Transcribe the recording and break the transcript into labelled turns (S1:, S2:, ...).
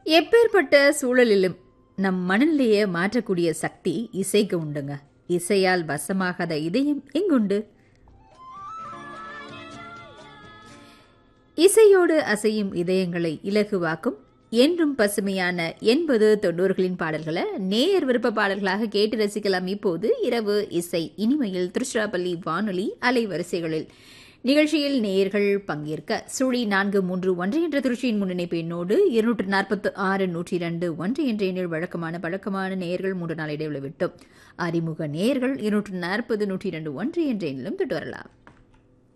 S1: எப்பேற்பட்ட சூழலிலும் நம் மனநிலையை மாற்றக்கூடிய சக்தி இசைக்கு உண்டுங்க இசையால் வசமாகாத இதயம் எங்குண்டு இசையோடு அசையும் இதயங்களை இலகுவாக்கும் என்றும் பசுமையான எண்பது தொண்ணூறுகளின் பாடல்களை நேயர் விருப்ப பாடல்களாக கேட்டு ரசிக்கலாம் இப்போது இரவு இசை இனிமையில் திருச்சிராப்பள்ளி வானொலி அலைவரிசைகளில் நிகழ்ச்சியில் நேயர்கள் பங்கேற்க சுழி நான்கு மூன்று ஒன்று என்ற திருச்சியின் முன்னிணைப்பு எண்ணோடு இருநூற்று நாற்பத்து ஆறு நூற்றி இரண்டு ஒன்று என்ற எண்ணில் வழக்கமான பழக்கமான நேயர்கள் மூன்று நாள் இடைவெளி விட்டோம் அறிமுக நேயர்கள் இருநூற்று நாற்பது நூற்றி இரண்டு ஒன்று என்ற எண்ணிலும் தொட்டு வரலாம்